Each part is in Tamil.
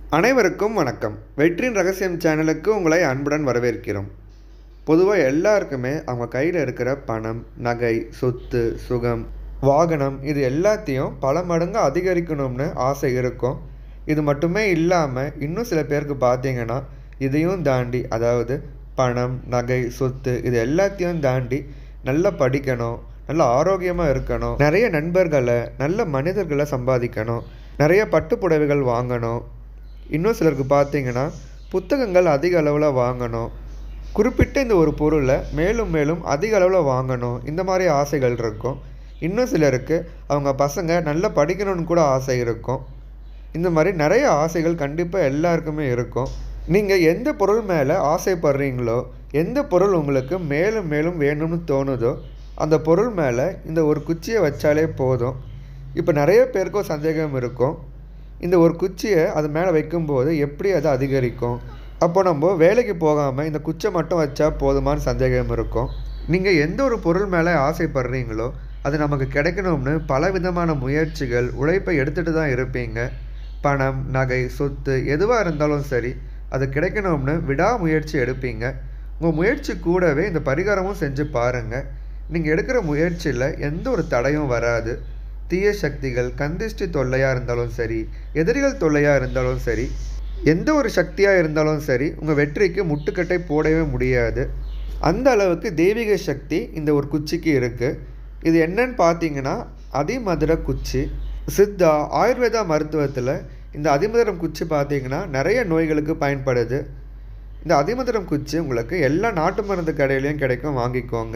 அனைவருக்கும் வணக்கம் வெற்றியின் ரகசியம் சேனலுக்கு உங்களை அன்புடன் வரவேற்கிறோம் பொதுவாக எல்லாருக்குமே அவங்க கையில் இருக்கிற பணம் நகை சொத்து சுகம் வாகனம் இது எல்லாத்தையும் பல மடங்கு அதிகரிக்கணும்னு ஆசை இருக்கும் இது மட்டுமே இல்லாமல் இன்னும் சில பேருக்கு பார்த்தீங்கன்னா இதையும் தாண்டி அதாவது பணம் நகை சொத்து இது எல்லாத்தையும் தாண்டி நல்லா படிக்கணும் நல்ல ஆரோக்கியமாக இருக்கணும் நிறைய நண்பர்களை நல்ல மனிதர்களை சம்பாதிக்கணும் நிறைய பட்டு புடவைகள் வாங்கணும் இன்னும் சிலருக்கு பார்த்தீங்கன்னா புத்தகங்கள் அதிக அளவில் வாங்கணும் குறிப்பிட்ட இந்த ஒரு பொருளை மேலும் மேலும் அதிக அளவில் வாங்கணும் இந்த மாதிரி ஆசைகள் இருக்கும் இன்னும் சிலருக்கு அவங்க பசங்க நல்லா படிக்கணும்னு கூட ஆசை இருக்கும் இந்த மாதிரி நிறைய ஆசைகள் கண்டிப்பாக எல்லாருக்குமே இருக்கும் நீங்கள் எந்த பொருள் மேலே ஆசைப்படுறீங்களோ எந்த பொருள் உங்களுக்கு மேலும் மேலும் வேணும்னு தோணுதோ அந்த பொருள் மேலே இந்த ஒரு குச்சியை வச்சாலே போதும் இப்போ நிறைய பேருக்கும் சந்தேகம் இருக்கும் இந்த ஒரு குச்சியை அது மேலே வைக்கும்போது எப்படி அது அதிகரிக்கும் அப்போ நம்ம வேலைக்கு போகாமல் இந்த குச்சை மட்டும் வச்சா போதுமான்னு சந்தேகம் இருக்கும் நீங்கள் எந்த ஒரு பொருள் மேலே ஆசைப்படுறீங்களோ அது நமக்கு கிடைக்கணும்னு பல விதமான முயற்சிகள் உழைப்பை எடுத்துகிட்டு தான் இருப்பீங்க பணம் நகை சொத்து எதுவாக இருந்தாலும் சரி அது கிடைக்கணும்னு விடாமுயற்சி எடுப்பீங்க உங்கள் முயற்சி கூடவே இந்த பரிகாரமும் செஞ்சு பாருங்கள் நீங்கள் எடுக்கிற முயற்சியில் எந்த ஒரு தடையும் வராது தீய சக்திகள் கந்திஷ்டி தொல்லையாக இருந்தாலும் சரி எதிரிகள் தொல்லையாக இருந்தாலும் சரி எந்த ஒரு சக்தியாக இருந்தாலும் சரி உங்கள் வெற்றிக்கு முட்டுக்கட்டை போடவே முடியாது அந்த அளவுக்கு தெய்வீக சக்தி இந்த ஒரு குச்சிக்கு இருக்குது இது என்னன்னு பார்த்தீங்கன்னா அதிமதுர குச்சி சித்தா ஆயுர்வேதா மருத்துவத்தில் இந்த அதிமதுரம் குச்சி பார்த்தீங்கன்னா நிறைய நோய்களுக்கு பயன்படுது இந்த அதிமதுரம் குச்சி உங்களுக்கு எல்லா நாட்டு மருந்து கடையிலையும் கிடைக்கும் வாங்கிக்கோங்க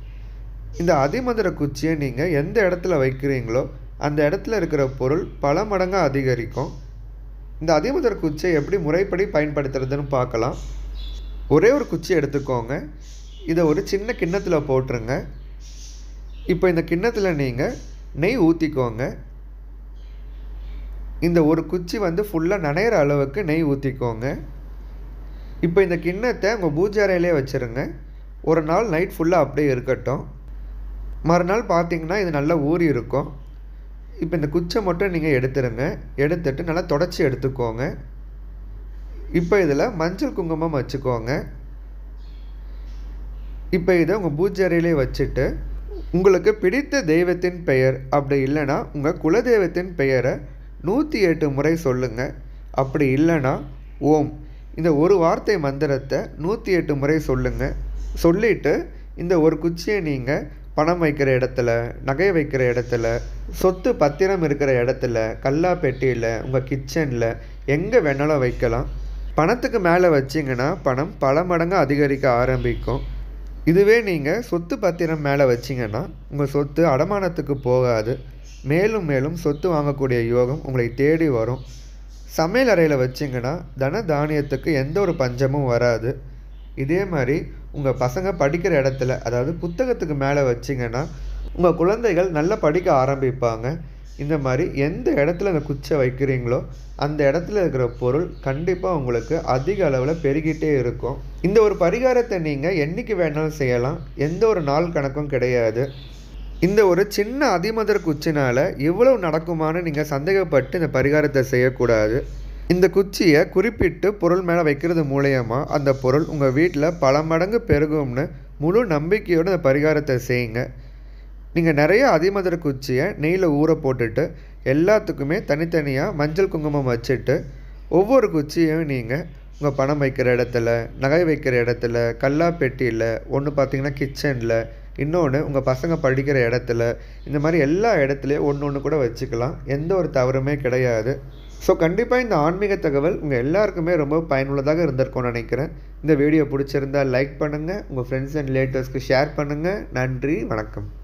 இந்த அதிமதுர குச்சியை நீங்கள் எந்த இடத்துல வைக்கிறீங்களோ அந்த இடத்துல இருக்கிற பொருள் பல மடங்காக அதிகரிக்கும் இந்த அதிமதுர குச்சியை எப்படி முறைப்படி பயன்படுத்துறதுன்னு பார்க்கலாம் ஒரே ஒரு குச்சி எடுத்துக்கோங்க இதை ஒரு சின்ன கிண்ணத்தில் போட்டுருங்க இப்போ இந்த கிண்ணத்தில் நீங்கள் நெய் ஊற்றிக்கோங்க இந்த ஒரு குச்சி வந்து ஃபுல்லாக நனையிற அளவுக்கு நெய் ஊற்றிக்கோங்க இப்போ இந்த கிண்ணத்தை உங்கள் பூஜை அறையிலே வச்சுருங்க ஒரு நாள் நைட் ஃபுல்லாக அப்படியே இருக்கட்டும் மறுநாள் பார்த்தீங்கன்னா இது நல்லா ஊறி இருக்கும் இப்போ இந்த குச்சை மட்டும் நீங்கள் எடுத்துருங்க எடுத்துட்டு நல்லா தொடச்சி எடுத்துக்கோங்க இப்போ இதில் மஞ்சள் குங்குமம் வச்சுக்கோங்க இப்போ இதை உங்கள் பூஜை அறையிலே வச்சுட்டு உங்களுக்கு பிடித்த தெய்வத்தின் பெயர் அப்படி இல்லைன்னா உங்கள் குலதெய்வத்தின் பெயரை நூற்றி எட்டு முறை சொல்லுங்கள் அப்படி இல்லைன்னா ஓம் இந்த ஒரு வார்த்தை மந்திரத்தை நூற்றி எட்டு முறை சொல்லுங்கள் சொல்லிவிட்டு இந்த ஒரு குச்சியை நீங்கள் பணம் வைக்கிற இடத்துல நகை வைக்கிற இடத்துல சொத்து பத்திரம் இருக்கிற இடத்துல கல்லா பெட்டியில் உங்கள் கிச்சனில் எங்கே வேணாலும் வைக்கலாம் பணத்துக்கு மேலே வச்சிங்கன்னா பணம் பல மடங்கு அதிகரிக்க ஆரம்பிக்கும் இதுவே நீங்கள் சொத்து பத்திரம் மேலே வச்சிங்கன்னா உங்கள் சொத்து அடமானத்துக்கு போகாது மேலும் மேலும் சொத்து வாங்கக்கூடிய யோகம் உங்களை தேடி வரும் சமையல் அறையில் வச்சிங்கன்னா தன தானியத்துக்கு எந்த ஒரு பஞ்சமும் வராது இதே மாதிரி உங்கள் பசங்க படிக்கிற இடத்துல அதாவது புத்தகத்துக்கு மேலே வச்சிங்கன்னா உங்கள் குழந்தைகள் நல்லா படிக்க ஆரம்பிப்பாங்க இந்த மாதிரி எந்த இடத்துல அந்த குச்சை வைக்கிறீங்களோ அந்த இடத்துல இருக்கிற பொருள் கண்டிப்பாக உங்களுக்கு அதிக அளவில் பெருகிட்டே இருக்கும் இந்த ஒரு பரிகாரத்தை நீங்கள் என்றைக்கு வேணாலும் செய்யலாம் எந்த ஒரு நாள் கணக்கும் கிடையாது இந்த ஒரு சின்ன அதிமதுர குச்சினால் எவ்வளவு நடக்குமான்னு நீங்கள் சந்தேகப்பட்டு இந்த பரிகாரத்தை செய்யக்கூடாது இந்த குச்சியை குறிப்பிட்டு பொருள் மேலே வைக்கிறது மூலயமா அந்த பொருள் உங்கள் வீட்டில் பல மடங்கு பெருகும்னு முழு நம்பிக்கையோடு இந்த பரிகாரத்தை செய்யுங்க நீங்கள் நிறைய அதிமதுர குச்சியை நெய்யில் ஊற போட்டுட்டு எல்லாத்துக்குமே தனித்தனியாக மஞ்சள் குங்குமம் வச்சுட்டு ஒவ்வொரு குச்சியும் நீங்கள் உங்கள் பணம் வைக்கிற இடத்துல நகை வைக்கிற இடத்துல கல்லா பெட்டியில் ஒன்று பார்த்தீங்கன்னா கிச்சனில் இன்னொன்று உங்கள் பசங்க படிக்கிற இடத்துல இந்த மாதிரி எல்லா இடத்துலையும் ஒன்று ஒன்று கூட வச்சுக்கலாம் எந்த ஒரு தவறுமே கிடையாது ஸோ கண்டிப்பாக இந்த ஆன்மீக தகவல் உங்கள் எல்லாருக்குமே ரொம்ப பயனுள்ளதாக இருந்திருக்கும்னு நினைக்கிறேன் இந்த வீடியோ பிடிச்சிருந்தால் லைக் பண்ணுங்கள் உங்கள் ஃப்ரெண்ட்ஸ் அண்ட் ரிலேட்டிவ்ஸ்க்கு ஷேர் பண்ணுங்கள் நன்றி வணக்கம்